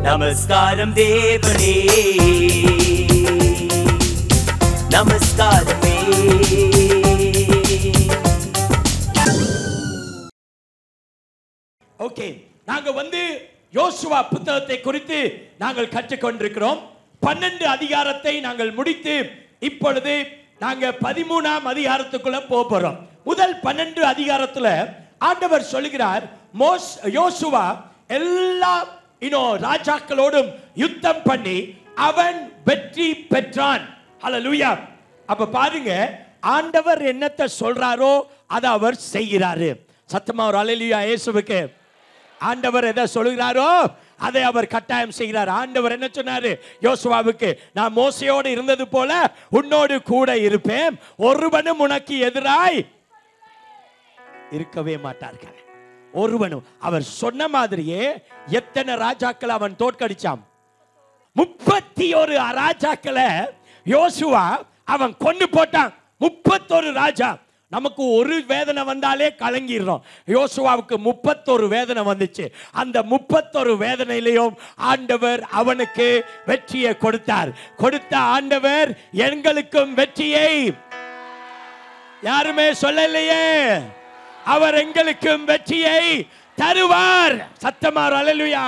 நமஸ்காரம் தேவனே நமஸ்காரமே ஓகே நாங்க வந்து யோசுவா புத்தகத்தை குறித்து நாங்கள் கற்றுக்கொண்டிருக்கிறோம் பன்னெண்டு அதிகாரத்தை நாங்கள் முடித்து இப்பொழுது நாங்க பதிமூணாம் அதிகாரத்துக்குள்ள போக போறோம் முதல் பன்னெண்டு அதிகாரத்துல ஆண்டவர் சொல்லுகிறார் மோஸ் யோசுவா எல்லா இன்னோ ராஜாக்களோடும் யுத்தம் பண்ணி அவன் வெற்றி பெற்றான் ஹalleluya அப்ப பாருங்க ஆண்டவர் என்னத்தை சொல்றாரோ அதை அவர் செய்கிறாரு சத்தமா ஒரு அலையிலுயா இயேசுவுக்கு ஆண்டவர் எதை சொல்கிறாரோ அதை அவர் கட்டாயம் செய்கிறார் ஆண்டவர் என்ன சொன்னாரு யோசுவாவுக்கு நான் மோசையோடு இருந்தது போல உன்னோடு கூட இருப்பேன் ஒருவனும் உனக்கு எதிராய் இருக்கவே மாட்டார்கள் ஒருவனும் அவர் சொன்ன மாதிரியே எத்தனை ராஜாக்கள் அவன் தோற்கடிச்சான் முப்பத்தி ஒரு ராஜாக்களை யோசுவா அவன் கொண்டு போட்டான் முப்பத்தொரு ராஜா நமக்கு ஒரு வேதனை வந்தாலே கலங்கிடுறோம் யோசுவாவுக்கு முப்பத்தொரு வேதனை வந்துச்சு அந்த முப்பத்தொரு வேதனையிலையும் ஆண்டவர் அவனுக்கு வெற்றியை கொடுத்தார் கொடுத்த ஆண்டவர் எங்களுக்கும் வெற்றியை யாருமே சொல்லலையே அவர் எங்களுக்கும் வெற்றியை தருவார் சத்தமார் அலலுயா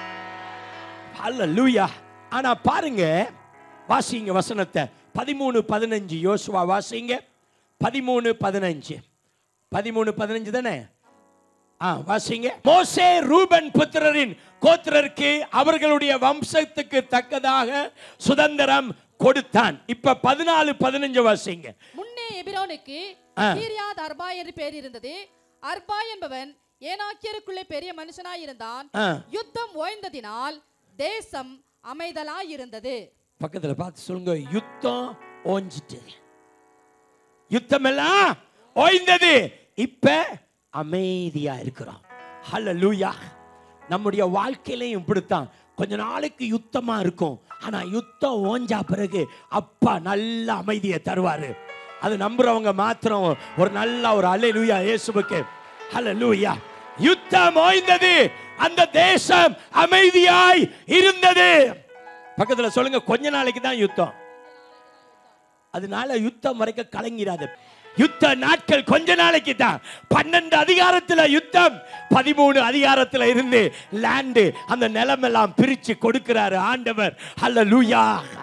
அல்லூயா ஆனா பாருங்க வாசிங்க வசனத்தை பதிமூணு பதினஞ்சு யோசுவா வாசிங்க பதிமூணு பதினஞ்சு பதிமூணு பதினஞ்சு தானே ஆ வாசிங்க மோசே ரூபன் புத்திரரின் கோத்திரருக்கு அவர்களுடைய வம்சத்துக்கு தக்கதாக சுதந்திரம் கொடுத்தான் இப்ப பதினாலு பதினஞ்சு வாசிங்க முன்னே எபிரோனுக்கு ஆ. கீரியாத் அர்பா என்று பேர் இருந்தது அர்பா என்பவன் ஏனாக்கியருக்குள்ளே பெரிய மனுஷனாயிருந்தான் ஆ. யுத்தம் ஓய்ந்ததினால் தேசம் அமைதலாயிருந்தது பக்கத்துல பார்த்து சொல்லுங்க யுத்தம் ஓஞ்சிட்டு யுத்தம் எல்லாம் ஓய்ந்தது இப்ப அமைதியா இருக்கிறோம் ஹalleluya நம்முடைய வாழ்க்கையிலையும் இப்படித்தான் கொஞ்ச நாளைக்கு யுத்தமா இருக்கும் ஆனா யுத்தம் ஓஞ்சா பிறகு அப்பா நல்ல அமைதியை தருவாரு அது நம்புறவங்க மாத்திரம் ஒரு நல்ல ஒரு அல்லேலூயா இயேசுவுக்கு ஹalleluya யுத்தம் ஓய்ந்தது அந்த தேசம் அமைதியாய் இருந்தது பக்கத்துல சொல்லுங்க கொஞ்ச நாளைக்கு தான் யுத்தம் அதனால யுத்தம் வரைக்கும் கலங்கிறாது யுத்த நாட்கள் கொஞ்ச நாளைக்கு தான் பன்னெண்டு அதிகாரத்துல யுத்தம் பதிமூணு அதிகாரத்துல இருந்து லேண்டு அந்த நிலமெல்லாம் பிரிச்சு கொடுக்கிறாரு ஆண்டவர் அல்ல லூயா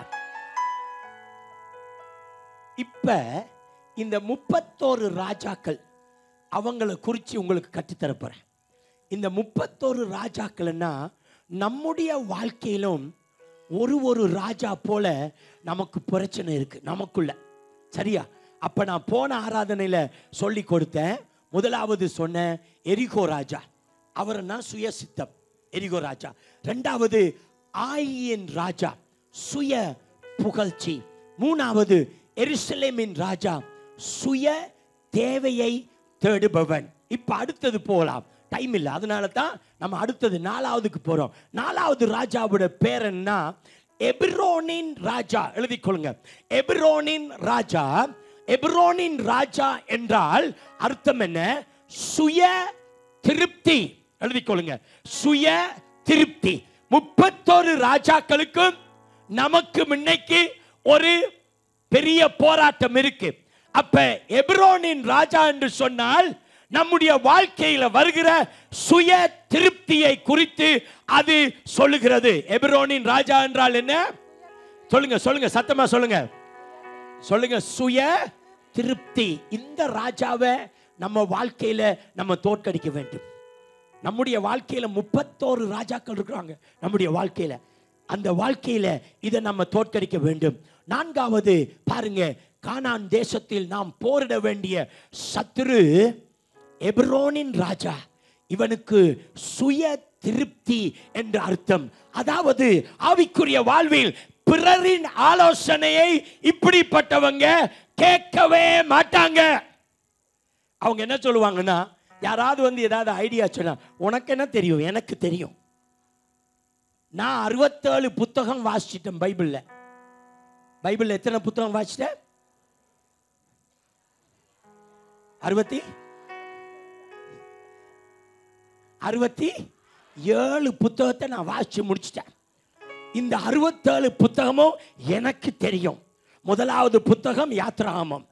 இப்ப இந்த முப்பத்தோரு ராஜாக்கள் அவங்கள குறித்து உங்களுக்கு கற்றுத்தர போறேன் இந்த முப்பத்தோரு ராஜாக்கள்னா நம்முடைய வாழ்க்கையிலும் ஒரு ஒரு ராஜா போல நமக்கு பிரச்சனை இருக்கு நமக்குள்ள சரியா அப்ப நான் போன ஆராதனையில சொல்லி கொடுத்தேன் முதலாவது சொன்ன எரிகோ ராஜா அவர்னா சுயசித்தம் எரிகோ ராஜா ரெண்டாவது ஆயின் ராஜா சுய புகழ்ச்சி மூணாவது எருசலேமின் ராஜா சுய தேவையை தேடுபவன் இப்ப அடுத்தது போகலாம் டைம் இல்லை அதனால தான் நம்ம அடுத்தது நாலாவதுக்கு போறோம் நாலாவது ராஜாவோட பேர் என்ன எபிரோனின் ராஜா எழுதிக் கொள்ளுங்க எபிரோனின் ராஜா எபிரோனின் ராஜா என்றால் அர்த்தம் என்ன சுய திருப்தி எழுதிக் கொள்ளுங்க சுய திருப்தி முப்பத்தோரு ராஜாக்களுக்கும் நமக்கு முன்னைக்கு ஒரு பெரிய போராட்டம் இருக்கு அப்ப எபிரோனின் ராஜா என்று சொன்னால் நம்முடைய வாழ்க்கையில வருகிற சுய திருப்தியை குறித்து அது சொல்லுகிறது எபிரோனின் ராஜா என்றால் என்ன சொல்லுங்க சொல்லுங்க சத்தமா சொல்லுங்க சொல்லுங்க சுய திருப்தி இந்த ராஜாவை நம்ம வாழ்க்கையில நம்ம தோற்கடிக்க வேண்டும் நம்முடைய வாழ்க்கையில முப்பத்தோரு ராஜாக்கள் இருக்கிறாங்க நம்முடைய வாழ்க்கையில அந்த வாழ்க்கையில இதை நம்ம தோற்கடிக்க வேண்டும் நான்காவது பாருங்க கானான் தேசத்தில் நாம் போரிட வேண்டிய சத்துரு எப்ரோனின் ராஜா இவனுக்கு சுய திருப்தி என்ற அர்த்தம் அதாவது ஆவிக்குரிய வாழ்வில் பிறரின் ஆலோசனையை இப்படிப்பட்டவங்க கேட்கவே மாட்டாங்க அவங்க என்ன சொல்லுவாங்கன்னா யாராவது வந்து ஏதாவது ஐடியா சொன்னா உனக்கு என்ன தெரியும் எனக்கு தெரியும் நான் அறுபத்தேழு புத்தகம் வாசிச்சிட்டேன் பைபிள்ல பைபிள்ல எத்தனை புத்தகம் வாசிச்சிட்டேன் அறுபத்தி அறுபத்தி ஏழு புத்தகத்தை நான் வாசிச்சு முடிச்சிட்டேன் இந்த அறுபத்தேழு புத்தகமும் எனக்கு தெரியும் முதலாவது புத்தகம் யாத்ராமம்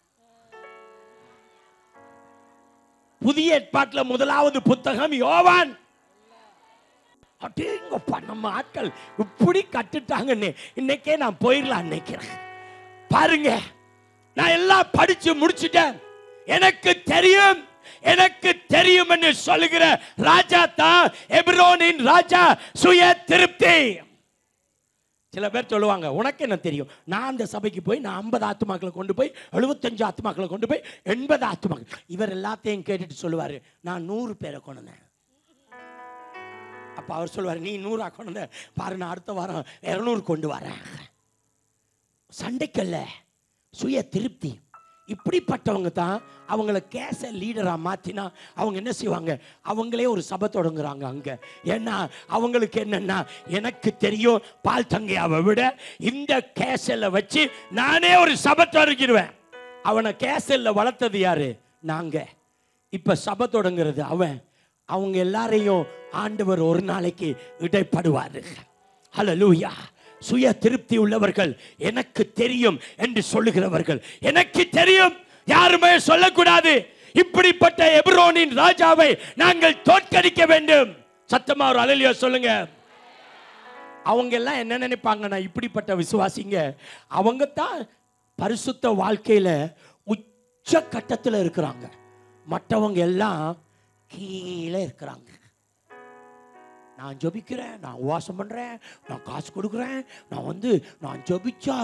புதிய ஏற்பாட்டில் முதலாவது புத்தகம் யோவான் அடேங்கப்பா நம்ம ஆட்கள் இப்படி கட்டுட்டாங்கன்னு இன்னைக்கே நான் போயிடலாம் நினைக்கிறேன் பாருங்க நான் எல்லாம் படிச்சு முடிச்சிட்டேன் எனக்கு தெரியும் எனக்கு தெரியும் என்று சொல்லுகிற ராஜா தான் எப்ரோனின் ராஜா சுய திருப்தி சில பேர் சொல்லுவாங்க உனக்கு என்ன தெரியும் நான் அந்த சபைக்கு போய் நான் ஐம்பது ஆத்துமாக்களை கொண்டு போய் எழுபத்தஞ்சு ஆத்துமாக்களை கொண்டு போய் எண்பது ஆத்துமாக்கள் இவர் எல்லாத்தையும் கேட்டுட்டு சொல்லுவாரு நான் நூறு பேரை கொண்டேன் அப்ப அவர் சொல்லுவார் நீ நூறா கொண்டு வந்த. பாரு நான் அடுத்த வாரம் இரநூறு கொண்டு வரேன் சண்டைக்கல்ல சுய திருப்தி இப்படிப்பட்டவங்க தான் அவங்கள கேச லீடரா மாத்தினா அவங்க என்ன செய்வாங்க அவங்களே ஒரு சபை தொடங்குறாங்க அங்க ஏன்னா அவங்களுக்கு என்னன்னா எனக்கு தெரியும் பால் தங்கையாவை விட இந்த கேசல வச்சு நானே ஒரு சபை தொடங்கிடுவேன் அவனை கேசல்ல வளர்த்தது யாரு நாங்க இப்ப சபை தொடங்குறது அவன் அவங்க எல்லாரையும் ஆண்டவர் ஒரு நாளைக்கு இடைப்படுவாரு ஹalleluya சுய திருப்தி உள்ளவர்கள் எனக்கு தெரியும் என்று சொல்லுகிறவர்கள் எனக்கு தெரியும் யாருமே சொல்லக்கூடாது இப்படிப்பட்ட எப்ரோனின் ராஜாவை நாங்கள் தோற்கடிக்க வேண்டும் சத்தமா ஒரு அலலியா சொல்லுங்க அவங்க எல்லாம் என்ன நினைப்பாங்கன்னா இப்படிப்பட்ட விசுவாசிங்க அவங்க தான் பரிசுத்த வாழ்க்கையில உச்ச கட்டத்தில் இருக்கிறாங்க மற்றவங்க எல்லாம் கீழே இருக்கிறாங்க நான் ஜெபிக்கிறேன் நான் உவாசம் பண்றேன் நான் காசு கொடுக்குறேன் நான் வந்து நான் ஜெபிச்சா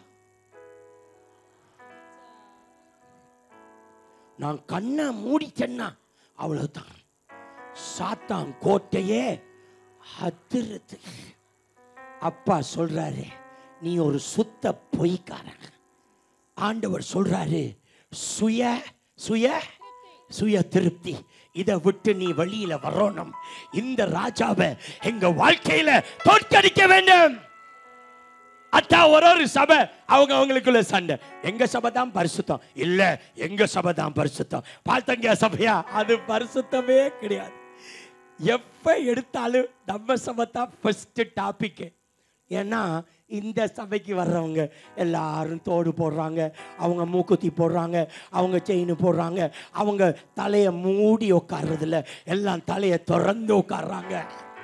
நான் கண்ணை மூடிட்டேன்னா அவ்வளவுதான் சாத்தான் கோட்டையே அதிருது அப்பா சொல்றாரு நீ ஒரு சுத்த பொய்க்காரன் ஆண்டவர் சொல்றாரு சுய சுய சுய திருப்தி இதை விட்டு நீ வெளியில வரணும் இந்த ராஜாவை எங்க வாழ்க்கையில தோற்கடிக்க வேண்டும் அத்தா ஒரு ஒரு சபை அவங்க அவங்களுக்குள்ள சண்டை எங்க சபை தான் பரிசுத்தம் இல்ல எங்க சபை தான் பரிசுத்தம் பார்த்தங்க சபையா அது பரிசுத்தமே கிடையாது எப்ப எடுத்தாலும் நம்ம சபை தான் ஃபர்ஸ்ட் டாபிக் ஏன்னா இந்த சபைக்கு வர்றவங்க எல்லாரும் தோடு போடுறாங்க அவங்க மூக்குத்தி போடுறாங்க அவங்க செயின் போடுறாங்க அவங்க தலையை மூடி உட்கார்றதில்ல எல்லாம் தலையை திறந்து உட்கார்றாங்க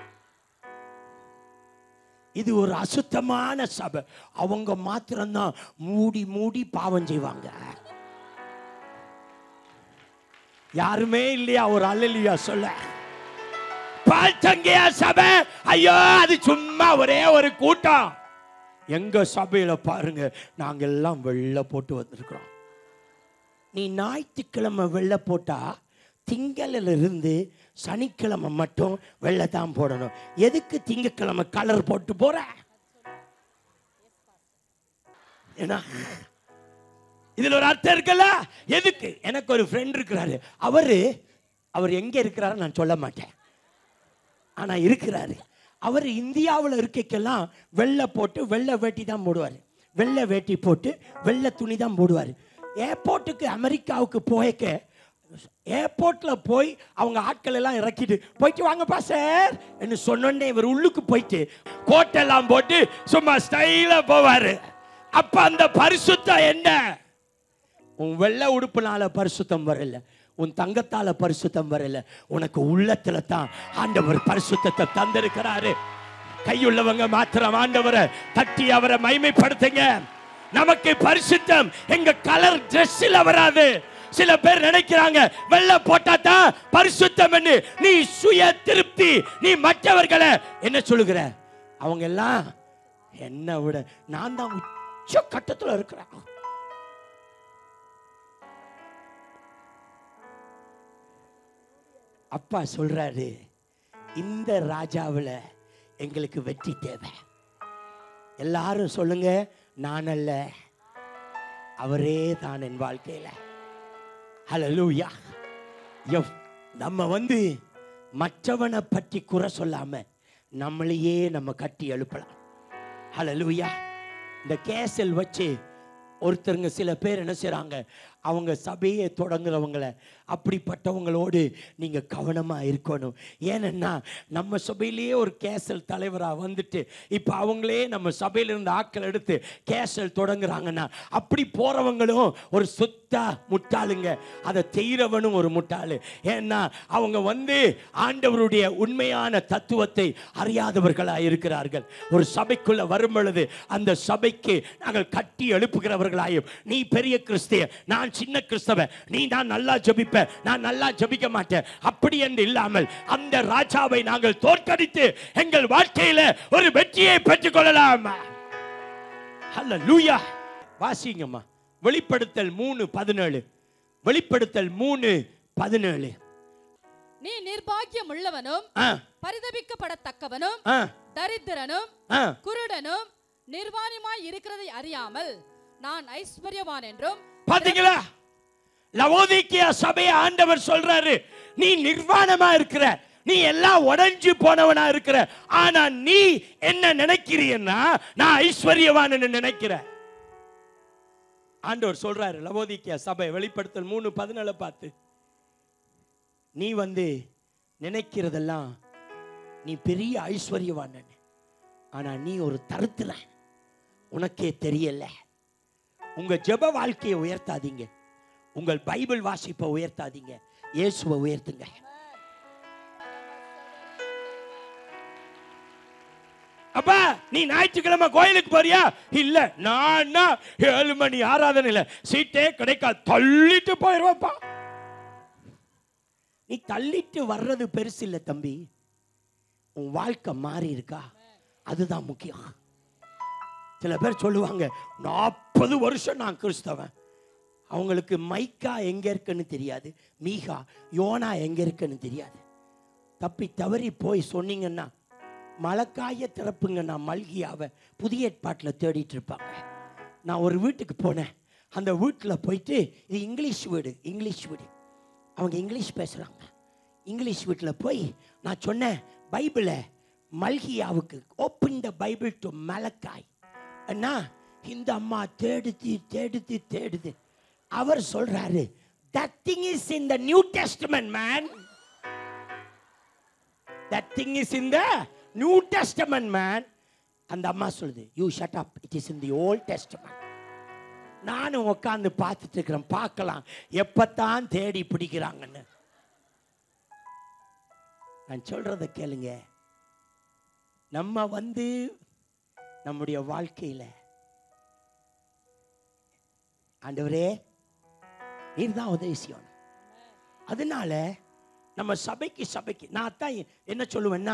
இது ஒரு அசுத்தமான சபை அவங்க மாத்திரம்தான் மூடி மூடி பாவம் செய்வாங்க யாருமே இல்லையா ஒரு அல்லலியா சொல்ல பால்தங்கையா சபை ஐயோ அது சும்மா ஒரே ஒரு கூட்டம் எங்க சபையில பாருங்க நாங்க எல்லாம் வெள்ளை போட்டு வந்திருக்கிறோம் நீ ஞாயிற்றுக்கிழமை வெள்ளை போட்டா திங்களில் இருந்து சனிக்கிழமை மட்டும் வெள்ளை தான் போடணும் எதுக்கு திங்கக்கிழமை கலர் போட்டு போற ஏன்னா இதுல ஒரு அர்த்தம் இருக்குல்ல எதுக்கு எனக்கு ஒரு ஃப்ரெண்ட் இருக்கிறாரு அவரு அவர் எங்க இருக்கிறாரு நான் சொல்ல மாட்டேன் ஆனா இருக்கிறாரு அவர் இந்தியாவில் இருக்கைக்கெல்லாம் வெள்ளை போட்டு வெள்ளை வேட்டி தான் போடுவார் வெள்ளை வேட்டி போட்டு வெள்ளை துணி தான் போடுவார் ஏர்போர்ட்டுக்கு அமெரிக்காவுக்கு போயக்க ஏர்போர்ட்டில் போய் அவங்க ஆட்கள் எல்லாம் இறக்கிட்டு போயிட்டு வாங்கப்பா சார் என்று சொன்னோடனே இவர் உள்ளுக்கு போயிட்டு கோட்டெல்லாம் போட்டு சும்மா ஸ்டைலாக போவார் அப்ப அந்த பரிசுத்தம் என்ன உன் வெள்ளை உடுப்புனால பரிசுத்தம் வரல உன் தங்கத்தால பரிசுத்தம் வரல உனக்கு உள்ளத்துல தான் ஆண்டவர் பரிசுத்தத்தை தந்திருக்கிறாரு கையுள்ளவங்க மாத்திரம் ஆண்டவரை தட்டி அவரை மைமைப்படுத்துங்க நமக்கு பரிசுத்தம் எங்க கலர் ட்ரெஸ்ஸில் வராது சில பேர் நினைக்கிறாங்க வெள்ளை போட்டா தான் பரிசுத்தம் என்று நீ சுய திருப்தி நீ மற்றவர்களை என்ன சொல்லுகிற அவங்க எல்லாம் என்னை விட நான் தான் உச்ச கட்டத்தில் இருக்கிறேன் அப்பா சொல்றாரு இந்த ராஜாவில் எங்களுக்கு வெற்றி தேவை எல்லாரும் சொல்லுங்க நான் அல்ல அவரே தான் என் வாழ்க்கையில ஹalleluya எவ் நம்ம வந்து மற்றவனை பற்றி குறை சொல்லாம நம்மளையே நம்ம கட்டி எழுப்பலாம் ஹalleluya இந்த கேசல் வச்சு ஒருத்தருங்க சில பேர் என்ன செய்றாங்க அவங்க சபையை தொடங்குறவங்கள அப்படிப்பட்டவங்களோடு நீங்க கவனமா இருக்கணும் ஏன்னா நம்ம சபையிலேயே ஒரு கேசல் தலைவரா வந்துட்டு இப்போ அவங்களே நம்ம சபையில இருந்து ஆட்கள் எடுத்து கேசல் தொடங்குறாங்கன்னா அப்படி போறவங்களும் ஒரு சுத்தா முட்டாளுங்க அதை செய்கிறவனும் ஒரு முட்டாளு ஏன்னா அவங்க வந்து ஆண்டவருடைய உண்மையான தத்துவத்தை அறியாதவர்களாக இருக்கிறார்கள் ஒரு சபைக்குள்ள வரும் பொழுது அந்த சபைக்கு நாங்கள் கட்டி எழுப்புகிறவர்களாயும் நீ பெரிய கிறிஸ்திய நான் சின்ன கிறிஸ்தவ நீ நான் நல்லா ஜெபிப்ப நான் நல்லா ஜெபிக்க மாட்டேன் அப்படி என்று இல்லாமல் அந்த ராஜாவை நாங்கள் தோற்கடித்து எங்கள் வாழ்க்கையில ஒரு வெற்றியை பெற்றுக்கொள்ளலாம் ஹalleluya வாசிங்கம்மா வெளிப்படுத்தல் மூணு பதினேழு வெளிப்படுத்தல் மூணு பதினேழு நீ நிர்பாக்கியம் உள்ளவனும் ஆ பரிதபிக்கப்படத்தக்கவனும் ஆ தரித்திரனும் ஆ குருடனும் நிர்வாணமாய் இருக்கிறதை அறியாமல் நான் ஐஸ்வர்யவான் என்றும் பாத்தீங்களா லவோதிக்கியா சபையை ஆண்டவர் சொல்றாரு நீ நிர்வாணமா இருக்கிற நீ எல்லாம் உடைஞ்சு போனவனா இருக்கிற ஆனா நீ என்ன நினைக்கிறீன்னா நான் ஐஸ்வர்யவான் நினைக்கிற ஆண்டவர் சொல்றாரு லவோதிக்கியா சபை வெளிப்படுத்தல் மூணு பதினால பார்த்து நீ வந்து நினைக்கிறதெல்லாம் நீ பெரிய ஐஸ்வர்யவான் ஆனா நீ ஒரு தருத்துல உனக்கே தெரியல உங்க ஜெப வாழ்க்கையை உயர்த்தாதீங்க உங்கள் பைபிள் வாசிப்பை உயர்த்தாதீங்க இயேசுவை உயர்த்துங்க அப்பா நீ ஞாயிற்றுக்கிழமை கோயிலுக்கு போறியா இல்ல நான் ஏழு மணி ஆராதனையில சீட்டே கிடைக்காது தள்ளிட்டு போயிருவப்பா நீ தள்ளிட்டு வர்றது பெருசு இல்ல தம்பி உன் வாழ்க்கை மாறி இருக்கா அதுதான் முக்கியம் சில பேர் சொல்லுவாங்க நாற்பது வருஷம் நான் கிறிஸ்தவன் அவங்களுக்கு மைக்கா எங்க இருக்குன்னு தெரியாது மீகா யோனா எங்க இருக்குன்னு தெரியாது தப்பி தவறி போய் சொன்னீங்கன்னா மழைக்காய திறப்புங்க நான் மல்கியாவை புதிய ஏற்பாட்டில் தேடிட்டு இருப்பாங்க நான் ஒரு வீட்டுக்கு போனேன் அந்த வீட்டில் போயிட்டு இது இங்கிலீஷ் வீடு இங்கிலீஷ் வீடு அவங்க இங்கிலீஷ் பேசுகிறாங்க இங்கிலீஷ் வீட்டில் போய் நான் சொன்னேன் பைபிளை மல்கியாவுக்கு open the Bible to Malachi அண்ணா இந்த அம்மா தேடுது தேடுது தேடுது அவர் சொல்றாரு that thing is in the New Testament man that thing is in the New Testament man அந்த அம்மா சொல்லுது you shut up it is in the Old Testament நானும் உட்காந்து பார்த்துட்டு இருக்கிறேன் பார்க்கலாம் எப்பத்தான் தேடி பிடிக்கிறாங்கன்னு நான் சொல்றத கேளுங்க நம்ம வந்து நம்முடைய வாழ்க்கையில ஆண்டவரே நீர் தான் உதவி செய்யணும் அதனால நம்ம சபைக்கு சபைக்கு நான் தான் என்ன சொல்லுவேன்னா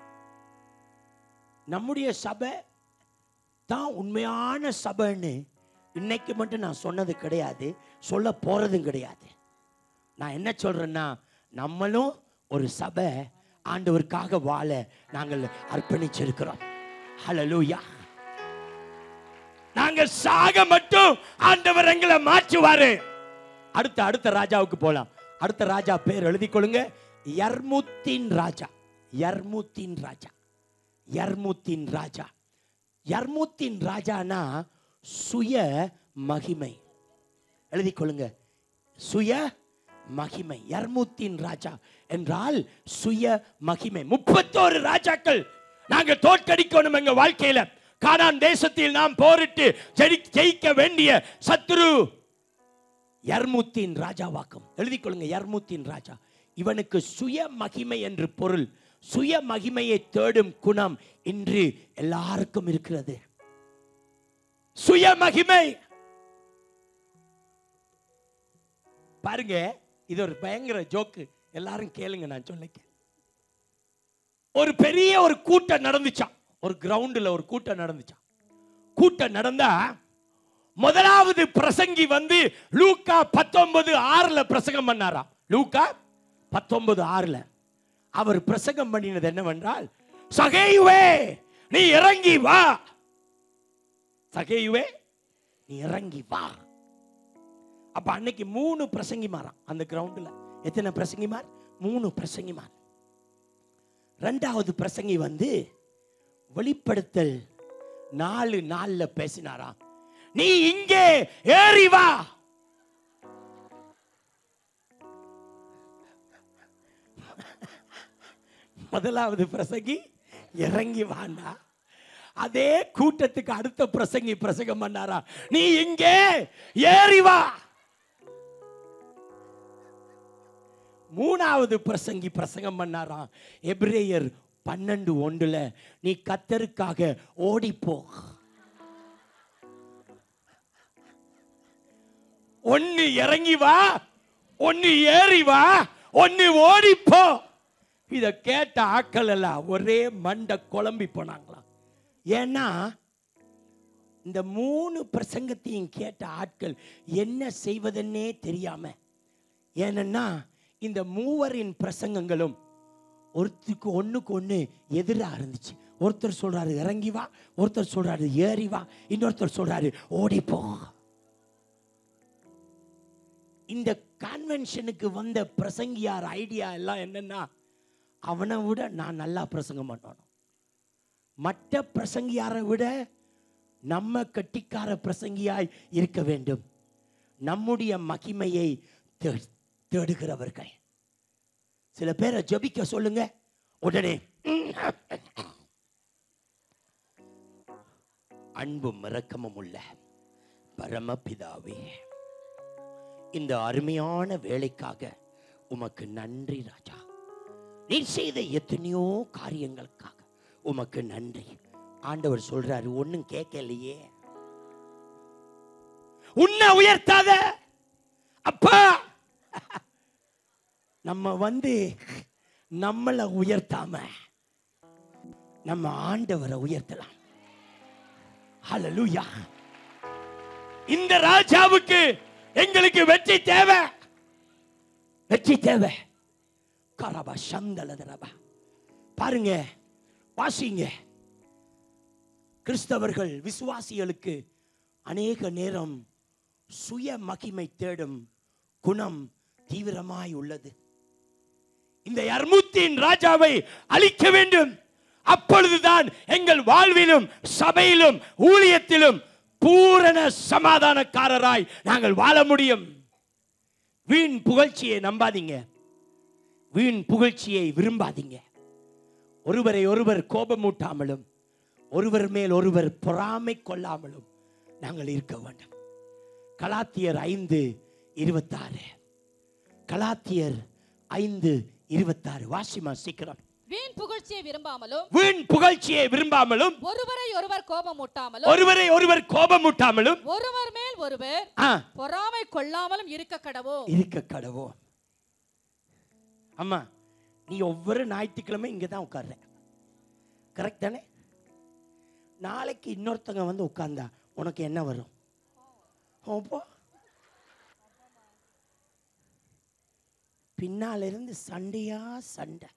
நம்முடைய சபை தான் உண்மையான சபைன்னு இன்னைக்கு மட்டும் நான் சொன்னது கிடையாது சொல்ல போறதும் கிடையாது நான் என்ன சொல்றேன்னா நம்மளும் ஒரு சபை ஆண்டவருக்காக வாழ நாங்கள் அர்ப்பணிச்சிருக்கிறோம் ஹalleluya நாங்கள் சாக மட்டும் ஆண்டவர் எங்களை மாற்றுவாரு அடுத்த அடுத்த ராஜாவுக்கு போலாம் அடுத்த ராஜா பேர் எழுதிக் கொள்ளுங்க யர்முத்தின் ராஜா யர்முத்தின் ராஜா யர்முத்தின் ராஜா யர்முத்தின் ராஜானா சுய மகிமை எழுதிக் கொள்ளுங்க சுய மகிமை யர்முத்தின் ராஜா என்றால் சுய மகிமை முப்பத்தோரு ராஜாக்கள் நாங்க தோற்கடிக்கணும் எங்க வாழ்க்கையில கானான் தேசத்தில் நாம் போரிட்டு ஜெயி- ஜெயிக்க வேண்டிய சத்துரு யர்முத்தின் ராஜாவாக்கும் எழுதிக் கொள்ளுங்க யர்முத்தின் ராஜா இவனுக்கு சுய மகிமை என்று பொருள் சுய மகிமையை தேடும் குணம் இன்று எல்லாருக்கும் இருக்கிறது சுய மகிமை பாருங்க இது ஒரு பயங்கர ஜோக்கு எல்லாரும் கேளுங்க நான் சொல்லிக்க ஒரு பெரிய ஒரு கூட்டம் நடந்துச்சாம் ஒரு கிரவுண்டில் ஒரு கூட்டம் நடந்துச்சாம் கூட்டம் நடந்தா முதலாவது பிரசங்கி வந்து லூக்கா பத்தொன்பது ஆறுல பிரசங்கம் பண்ணாராம் லூக்கா பத்தொன்பது ஆறுல அவர் பிரசங்கம் பண்ணினது என்னவென்றால் சகையுவே நீ இறங்கி வா சகையுவே நீ இறங்கி வா அப்ப அன்னைக்கு மூணு பிரசங்கிமாராம் அந்த கிரவுண்டில் எத்தனை பிரசங்கிமார் மூணு பிரசங்கிமார் ரெண்டாவது பிரசங்கி வந்து வெளிப்படுத்தல் நாலு நாள்ல பேசினாராம் நீ இங்கே ஏறி வா முதலாவது பிரசங்கி இறங்கி வாண்டா அதே கூட்டத்துக்கு அடுத்த பிரசங்கி பிரசங்கம் பண்ணாரா நீ இங்கே ஏறி வா மூணாவது பிரசங்கி பிரசங்கம் பண்ணாராம் எபிரேயர் பன்னெண்டு ஒன்றுல நீ கத்தருக்காக ஓடிப்போ ஒன்னு இறங்கி வா ஒன்னு ஏறி வா ஒன்னு ஓடிப்போ இத கேட்ட ஆட்கள் எல்லாம் ஒரே மண்டை குழம்பி போனாங்களாம் ஏன்னா இந்த மூணு பிரசங்கத்தையும் கேட்ட ஆட்கள் என்ன செய்வதென்னே தெரியாம ஏனன்னா இந்த மூவரின் பிரசங்கங்களும் ஒருத்தருக்கு ஒண்ணுக்கு ஒண்ணு எதிராக இருந்துச்சு ஒருத்தர் சொல்றாரு இறங்கி வா ஒருத்தர் சொல்றாரு ஏறி வா இன்னொருத்தர் சொல்றாரு ஓடி போ இந்த கான்வென்ஷனுக்கு வந்த பிரசங்கியார் ஐடியா எல்லாம் என்னன்னா அவனை விட நான் நல்லா பிரசங்கம் பண்ணணும் மற்ற பிரசங்கியாரை விட நம்ம கட்டிக்கார பிரசங்கியாய் இருக்க வேண்டும் நம்முடைய மகிமையை தே- தேடுகிறவர்கள் சில பேரை ஜெபிக்க சொல்லுங்க உடனே அன்பும் இரக்கமும் உள்ள பரமபிதாவே இந்த அருமையான வேலைக்காக உமக்கு நன்றி ராஜா நீர் செய்த எத்தனையோ காரியங்களுக்காக உமக்கு நன்றி ஆண்டவர் சொல்றாரு ஒண்ணும் கேட்கலையே உன்னை உயர்த்தாத அப்பா நம்ம வந்து நம்மளை உயர்த்தாம நம்ம ஆண்டவரை உயர்த்தலாம் ஹalleluya இந்த ராஜாவுக்கு எங்களுக்கு வெற்றி தேவை வெற்றி தேவை கரபா சந்தலதரபா பாருங்க வாசிங்க கிறிஸ்தவர்கள் விசுவாசிகளுக்கு அநேக நேரம் சுய மகிமை தேடும் குணம் தீவிரமாய் உள்ளது இந்த யர்முத்தின் ராஜாவை அழிக்க வேண்டும் அப்பொழுதுதான் எங்கள் வாழ்விலும் சபையிலும் ஊழியத்திலும் பூரண சமாதானக்காரராய் நாங்கள் வாழ முடியும் வீண் புகழ்ச்சியை நம்பாதீங்க வீண் புகழ்ச்சியை விரும்பாதீங்க ஒருவரை ஒருவர் கோபமூட்டாமலும் ஒருவர் மேல் ஒருவர் பொறாமை கொள்ளாமலும் நாங்கள் இருக்க வேண்டும் கலாத்தியர் ஐந்து இருபத்தாறு கலாத்தியர் ஐந்து இருபத்தாறு வாசிமா சீக்கிரம் வீண் புகழ்ச்சியை விரும்பாமலும் வீண் புகழ்ச்சியை விரும்பாமலும் ஒருவரை ஒருவர் கோபமூட்டாமலும் ஒருவரை ஒருவர் கோபமூட்டாமலும் ஒருவர் மேல் ஒருவர் ஆ, பொறாமை கொள்ளாமலும் இருக்க கடவோ இருக்க கடவோ அம்மா நீ ஒவ்வொரு ஞாயிற்றுக்கிழமை இங்கே தான் உட்கார்ற கரெக்ட் தானே நாளைக்கு இன்னொருத்தங்க வந்து உட்கார்ந்தா உனக்கு என்ன வரும் ஓப்போ பின்னால இருந்து சண்டையா சண்டை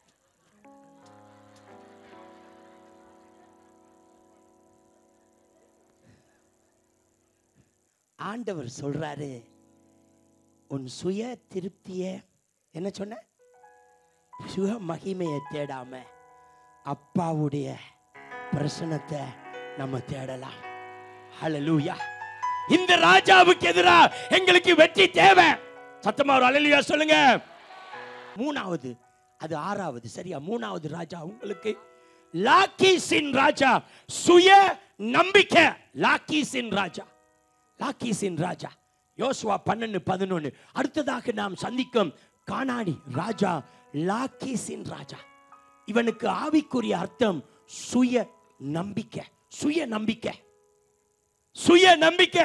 ஆண்டவர் சொல்றாரு உன் சுய திருப்திய என்ன சொன்ன சுய மகிமையை தேடாம அப்பாவுடைய பிரசனத்தை நம்ம தேடலாம் ஹalleluya இந்த ராஜாவுக்கு எதிரா எங்களுக்கு வெற்றி தேவை சத்தமா ஒரு ஹalleluya சொல்லுங்க மூணாவது அது ஆறாவது சரியா மூணாவது ராஜா உங்களுக்கு லாக்கீஸின் ராஜா சுய நம்பிக்கை லாக்கீஸின் ராஜா லாக்கீஸின் ராஜா யோசுவா பன்னெண்டு பதினொன்று அடுத்ததாக நாம் சந்திக்கும் கானாடி ராஜா லாக்கீஸின் ராஜா இவனுக்கு ஆவிக்குரிய அர்த்தம் சுய நம்பிக்கை சுய நம்பிக்கை சுய நம்பிக்கை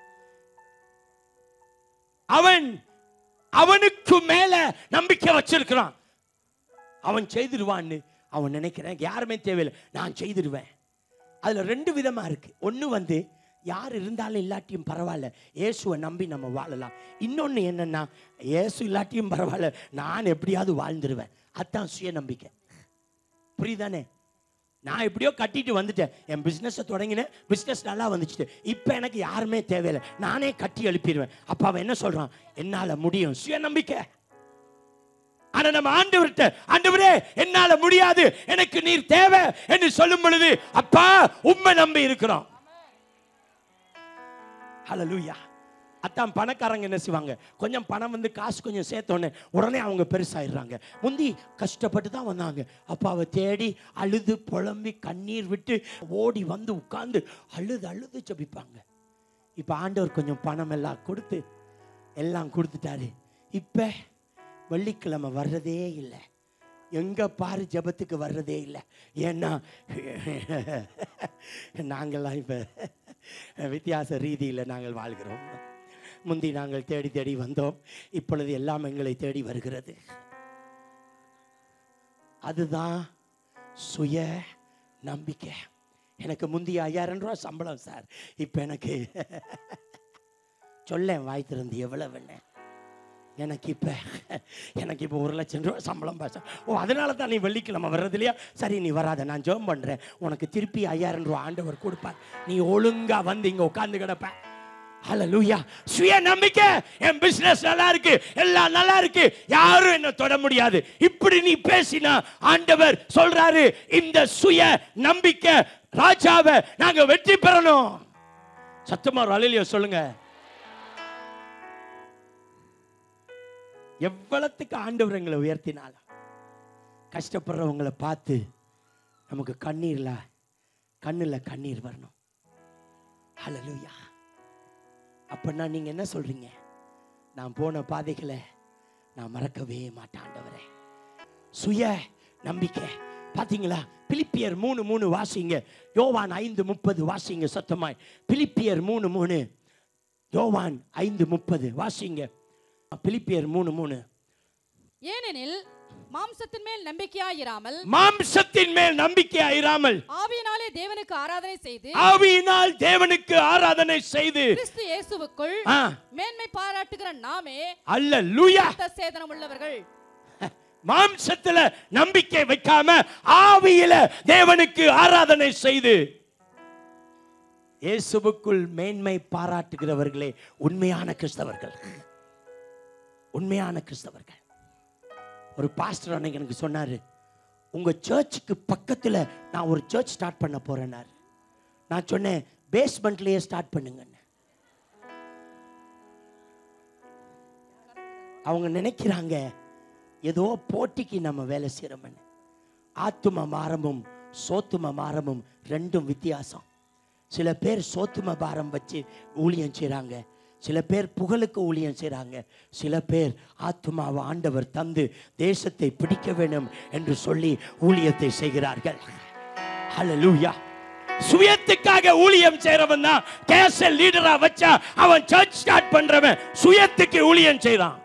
அவன் அவனுக்கு மேல நம்பிக்கை வச்சிருக்கிறான் அவன் செய்திருவான்னு அவன் நினைக்கிறேன் யாருமே தேவையில்லை நான் செய்திருவேன் அதுல ரெண்டு விதமா இருக்கு ஒண்ணு வந்து யார் இருந்தாலும் இல்லாட்டியும் பரவாயில்ல இயேசுவை நம்பி நம்ம வாழலாம் இன்னொன்னு என்னன்னா இயேசு இல்லாட்டியும் பரவாயில்ல நான் எப்படியாவது வாழ்ந்துருவேன் அதான் சுய நம்பிக்கை புரியுதானே நான் எப்படியோ கட்டிட்டு வந்துட்டேன் என் பிஸ்னஸை தொடங்கினேன் பிஸ்னஸ் நல்லா வந்துச்சு இப்போ எனக்கு யாருமே தேவையில்லை நானே கட்டி எழுப்பிடுவேன் அப்போ அவன் என்ன சொல்றான் என்னால் முடியும் சுய நம்பிக்கை ஆனா நம்ம ஆண்டவர்கிட்ட ஆண்டவரே என்னால முடியாது எனக்கு நீர் தேவை என்று சொல்லும் பொழுது அப்பா உண்மை நம்பி இருக்கிறோம் ஹalleluya அத்தான் பணக்காரங்க என்ன செய்வாங்க கொஞ்சம் பணம் வந்து காசு கொஞ்சம் சேர்த்தோன்னே உடனே அவங்க பெருசாயிடுறாங்க முந்தி கஷ்டப்பட்டு தான் வந்தாங்க அப்பாவை தேடி அழுது புலம்பி கண்ணீர் விட்டு ஓடி வந்து உட்கார்ந்து அழுது அழுது ஜெபிப்பாங்க இப்போ ஆண்டவர் கொஞ்சம் பணம் எல்லாம் கொடுத்து எல்லாம் கொடுத்துட்டாரு இப்போ வெள்ளிக்கிழமை வர்றதே இல்லை எங்கே பாரு ஜெபத்துக்கு வர்றதே இல்லை ஏன்னா நாங்கள்லாம் இப்போ வித்தியாச ரீதியில் நாங்கள் வாழ்கிறோம் முந்தி நாங்கள் தேடி தேடி வந்தோம் இப்பொழுது எல்லாம் எங்களை தேடி வருகிறது அதுதான் சுய நம்பிக்கை எனக்கு முந்தி ஐயாயிரம் ரூபா சம்பளம் சார் இப்போ எனக்கு சொல்லேன் வாய் திறந்து எவ்வளவுன்னு எனக்கு இப்போ எனக்கு இப்போ ஒரு லட்சம் ரூபா சம்பளம் பாச ஓ அதனால தான் நீ வெள்ளிக்கிழமை வர்றது இல்லையா சரி நீ வராத நான் ஜெபம் பண்ணுறேன் உனக்கு திருப்பி ஐயாயிரம் ரூபா ஆண்டவர் கொடுப்பார் நீ ஒழுங்கா வந்து இங்கே உட்காந்து கிடப்ப ஹalleluya சுய நம்பிக்கை என் பிசினஸ் நல்லா இருக்கு எல்லாம் நல்லா இருக்கு யாரும் என்ன தொட முடியாது இப்படி நீ பேசினா ஆண்டவர் சொல்றாரு இந்த சுய நம்பிக்கை ராஜாவை நாங்க வெற்றி பெறணும் சத்தமா ஒரு அலையில சொல்லுங்க எவ்வளத்துக்கு ஆண்டவர் எங்களை உயர்த்தினாலும் கஷ்டப்படுறவங்களை பார்த்து நமக்கு கண்ணீர்ல கண்ணுல கண்ணீர் வரணும் ஹalleluya அப்படின்னா நீங்க என்ன சொல்றீங்க நான் போன பாதைகளை நான் மறக்கவே மாட்டேன் ஆண்டவரே சுய நம்பிக்கை பாத்தீங்களா பிலிப்பியர் மூணு மூணு வாசிங்க யோவான் ஐந்து முப்பது வாசிங்க சத்தமாய் பிலிப்பியர் மூணு மூணு யோவான் ஐந்து முப்பது வாசிங்க பிலிப்பியர் மூணு மூணு ஏனெனில் மாம்சத்தின் மேல் நம்பிக்கையாயிராமல் மாம்சத்தின் மேல் நம்பிக்கை இராமல் ஆவியினாலே தேவனுக்கு ஆராதனை செய்து ஆவியினால் தேவனுக்கு ஆராதனை செய்து கிறிஸ்து இயேசுவுக்குள் ஆ, மேன்மை பாராட்டுகிற நாமே அல்லேலூயா சுத்த சேதனம் உள்ளவர்கள் மாம்சத்துல நம்பிக்கை வைக்காம ஆவியில தேவனுக்கு ஆராதனை செய்து இயேசுவுக்குள் மேன்மை பாராட்டுகிறவர்களே உண்மையான கிறிஸ்தவர்கள் உண்மையான கிறிஸ்தவர்கள் ஒரு பாஸ்டர் அன்னைக்கு எனக்கு சொன்னாரு உங்க சர்ச்சுக்கு பக்கத்துல நான் ஒரு சர்ச் ஸ்டார்ட் பண்ண போறேன்னாரு நான் சொன்னேன் பேஸ்மெண்ட்லயே ஸ்டார்ட் பண்ணுங்கன்னு அவங்க நினைக்கிறாங்க ஏதோ போட்டிக்கு நம்ம வேலை செய்கிறோம்னு ஆத்தும மாரமும் சோத்தும மாரமும் ரெண்டும் வித்தியாசம் சில பேர் சோத்தும பாரம் வச்சு ஊழியம் செய்கிறாங்க சில பேர் புகழுக்கு ஊழியம் செய்கிறாங்க சில பேர் ஆத்துமாவை ஆண்டவர் தந்து தேசத்தை பிடிக்க வேண்டும் என்று சொல்லி ஊழியத்தை செய்கிறார்கள் ஹalleluya சுயத்துக்காக ஊழியம் செய்றவன் தான் கேசல் லீடரா வச்சா அவன் சர்ச் ஸ்டார்ட் பண்றவன் சுயத்துக்கு ஊழியம் செய்றான்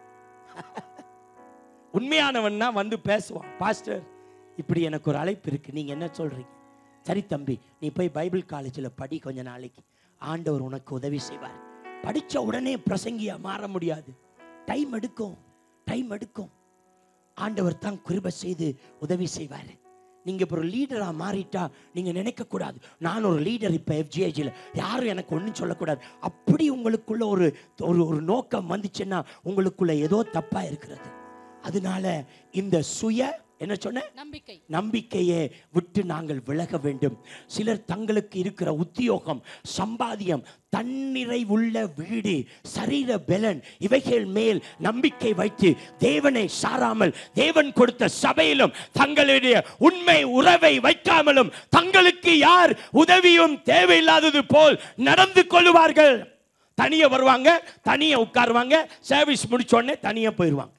உண்மையானவன்னா வந்து பேசுவான் பாஸ்டர் இப்படி எனக்கு ஒரு அழைப்பு இருக்கு நீங்க என்ன சொல்றீங்க சரி தம்பி நீ போய் பைபிள் காலேஜில் படி கொஞ்ச நாளைக்கு ஆண்டவர் உனக்கு உதவி செய்வார் படிச்ச உடனே பிரசங்கியா மாற முடியாது டைம் எடுக்கும் டைம் எடுக்கும் ஆண்டவர் தான் கிருபை செய்து உதவி செய்வார் நீங்க இப்போ ஒரு லீடரா மாறிட்டா நீங்க நினைக்க கூடாது நான் ஒரு லீடர் இப்போ எஃப்ஜிஐஜியில் யாரும் எனக்கு ஒன்றும் சொல்லக்கூடாது அப்படி உங்களுக்குள்ள ஒரு ஒரு ஒரு நோக்கம் வந்துச்சுன்னா உங்களுக்குள்ள ஏதோ தப்பா இருக்கிறது அதனால இந்த சுய என்ன சொன்ன நம்பிக்கை நம்பிக்கையை விட்டு நாங்கள் விலக வேண்டும் சிலர் தங்களுக்கு இருக்கிற உத்தியோகம் சம்பாதியம் தன்னிறைவுள்ள வீடு சரீர பலன் இவைகள் மேல் நம்பிக்கை வைத்து தேவனை சாராமல் தேவன் கொடுத்த சபையிலும் தங்களுடைய உண்மை உறவை வைக்காமலும் தங்களுக்கு யார் உதவியும் தேவையில்லாதது போல் நடந்து கொள்ளுவார்கள் தனியே வருவாங்க தனியே உட்காருவாங்க சர்வீஸ் முடிச்ச உடனே தனியே போயிடுவாங்க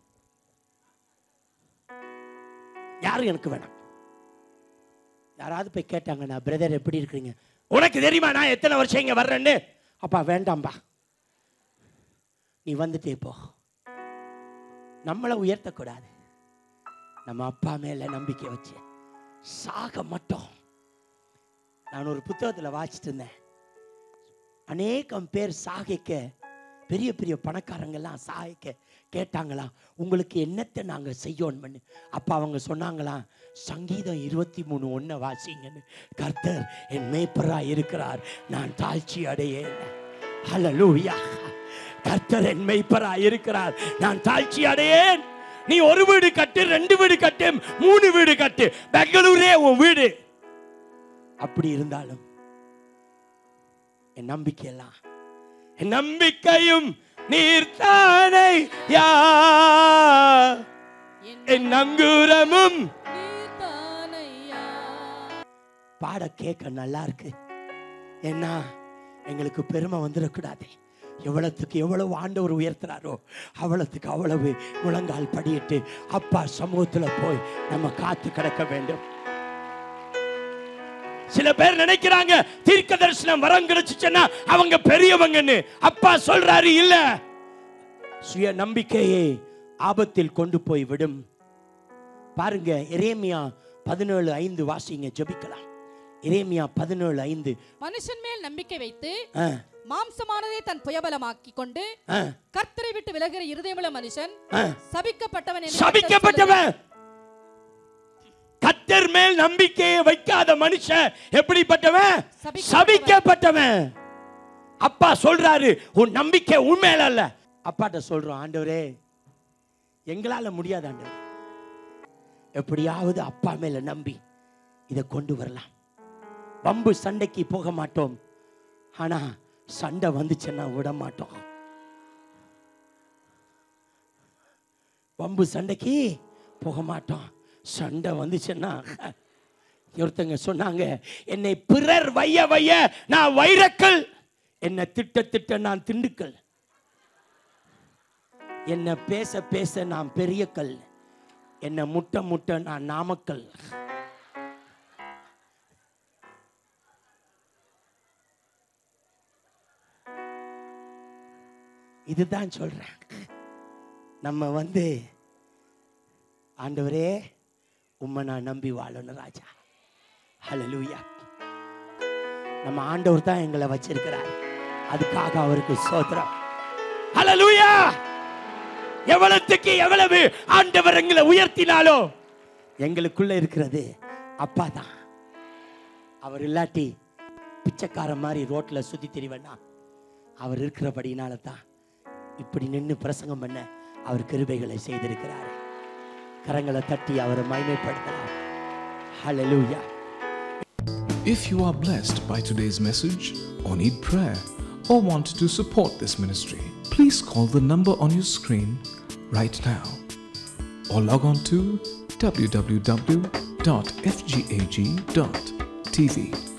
யாரும் எனக்கு வேணாம் யாராவது போய் கேட்டாங்க நான் பிரதர் எப்படி இருக்கிறீங்க உனக்கு தெரியுமா நான் எத்தனை வருஷம் இங்க வர்றேன்னு அப்பா வேண்டாம்பா நீ வந்துட்டே போ நம்மளை உயர்த்தக்கூடாது நம்ம அப்பா மேல நம்பிக்கை வச்சு சாக மட்டும் நான் ஒரு புத்தகத்தில் வாசிட்டு இருந்தேன் அநேகம் பேர் சாகிக்க பெரிய பெரிய பணக்காரங்கெல்லாம் சாகிக்க கேட்டாங்களாம் உங்களுக்கு என்னத்தை நாங்கள் செய்யோன்னு அப்போ அவங்க சொன்னாங்களாம் சங்கீதம் இருபத்தி மூணு ஒன்றை வாசிங்கன்னு கர்த்தர் என் மேய்ப்பரா இருக்கிறார் நான் தாழ்ச்சி அடையேன் ஹalleluya கர்த்தர் என் மேய்ப்பரா இருக்கிறார் நான் தாழ்ச்சி அடையேன் நீ ஒரு வீடு கட்டு ரெண்டு வீடு கட்டு மூணு வீடு கட்டு பெங்களூரே உன் வீடு அப்படி இருந்தாலும் என் நம்பிக்கையெல்லாம் என் நம்பிக்கையும் நீர்த்தானை யா என் நங்கூரமும் நீர்தானையா. பாட கேட்க நல்லா இருக்கு ஏன்னா எங்களுக்கு பெருமை வந்துடக்கூடாது எவ்வளவுக்கு எவ்வளவு ஆண்டவர் உயர்த்துறாரோ அவ்வளவுக்கு அவ்வளவு முழங்கால் படியிட்டு அப்பா சமூகத்துல போய் நம்ம காத்து கிடக்க வேண்டும் சில பேர் நினைக்கிறாங்க தீர்க்க தரிசனம் வரம் கிடைச்சுச்சுன்னா அவங்க பெரியவங்கன்னு அப்பா சொல்றாரு இல்ல சுய நம்பிக்கையை ஆபத்தில் கொண்டு போய் விடும் பாருங்க எரேமியா பதினேழு ஐந்து வாசிங்க ஜெபிக்கலாம் எரேமியா பதினேழு ஐந்து மனுஷன் மேல் நம்பிக்கை வைத்து ஆ, மாம்சமானதை தன் புயபலமாக்கி கொண்டு ஆ, கர்த்தரை விட்டு விலகுற இருதயமுள்ள மனுஷன் ஆ. சபிக்கப்பட்டவன் என்று சபிக்கப்பட்டவன் கத்தர் மேல் நம்பிக்கையை வைக்காத மனுஷன் எப்படிப்பட்டவன் சபிக்கப்பட்டவன். சபிக்கப்பட்டவன் அப்பா சொல்றாரு உன் நம்பிக்கை உண்மையில அல்ல அப்பாட்ட சொல்றோம் ஆண்டவரே எங்களால முடியாது ஆண்டவர் எப்படியாவது அப்பா மேல நம்பி இதை கொண்டு வரலாம் வம்பு சண்டைக்கு போக மாட்டோம் ஆனா சண்டை வந்துச்சுன்னா விட மாட்டோம் வம்பு சண்டைக்கு போக மாட்டோம் சண்டை வந்துச்சுன்னா ஒருத்தங்க சொன்னாங்க என்னை பிறர் வைய வைய நான் வைரக்கல் என்னை திட்ட திட்ட நான் திண்டுக்கல் என்ன பேச பேச நான் பெரிய கல் என்ன முட்ட முட்ட நான் நாமக்கல் இதுதான் சொல்றேன் நம்ம வந்து ஆண்டவரே உம்மை நான் நம்பி வாழணும் ராஜா ஹalleluya நம்ம ஆண்டவர் தான் எங்களை வச்சிருக்கிறார் அதுக்காக அவருக்கு சோத்திரம் ஹalleluya எவ்வளவுக்கு எவ்வளவு ஆண்டவர் எங்களை உயர்த்தினாலோ எங்களுக்குள்ள இருக்கிறது அப்பா தான் அவர் இல்லாட்டி பிச்சைக்கார மாதிரி ரோட்ல சுத்தி திரிவேன்னா அவர் இருக்கிறபடினால தான் இப்படி நின்று பிரசங்கம் பண்ண அவர் கிருபைகளை செய்திருக்கிறார் கரங்களை தட்டி அவரை மகிமைப்படுத்தலாம் ஹalleluya If you are blessed by today's message or need prayer or want to support this ministry, please call the number on your screen right now or log on to www.fgag.tv